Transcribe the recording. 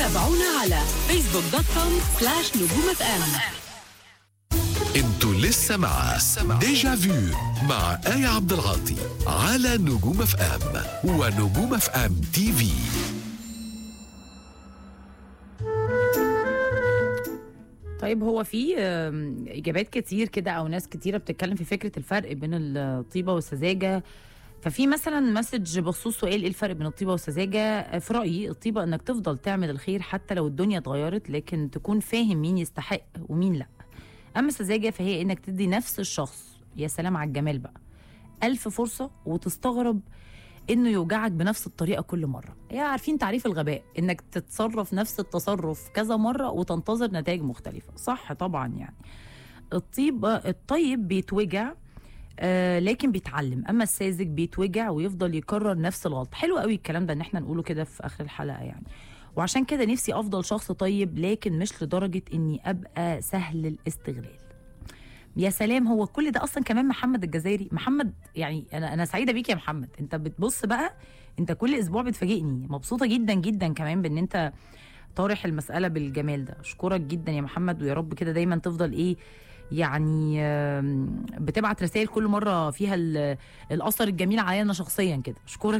تابعونا على فيسبوك دوت كوم سلاش نجوم اف ام انتوا لسه مع ديجا فيو مع آية عبد العاطي على نجوم اف ام ونجوم اف ام تي في طيب هو في آم، اجابات كتير كده او ناس كتيره بتتكلم في فكره الفرق بين الطيبه والسذاجه ففي مثلا مسج بخصوص سؤال ايه الفرق بين الطيبه والسذاجه في رايي الطيبه انك تفضل تعمل الخير حتى لو الدنيا اتغيرت لكن تكون فاهم مين يستحق ومين لا اما السذاجه فهي انك تدي نفس الشخص يا سلام على الجمال بقى ألف فرصة وتستغرب انه يوجعك بنفس الطريقه كل مره يا عارفين تعريف الغباء انك تتصرف نفس التصرف كذا مره وتنتظر نتائج مختلفه صح طبعا يعني الطيب الطيب بيتوجع آه لكن بيتعلم اما الساذج بيتوجع ويفضل يكرر نفس الغلط حلو قوي الكلام ده ان احنا نقوله كده في اخر الحلقه يعني وعشان كده نفسي افضل شخص طيب لكن مش لدرجه اني ابقى سهل الاستغلال يا سلام هو كل ده اصلا كمان محمد الجزائري محمد يعني انا انا سعيده بيك يا محمد انت بتبص بقى انت كل اسبوع بتفاجئني مبسوطه جدا جدا كمان بان انت طارح المساله بالجمال ده اشكرك جدا يا محمد ويا رب كده دايما تفضل ايه يعني آم، بتبعت رسائل كل مره فيها ال- الاثر الجميل عليا انا شخصيا كده اشكرك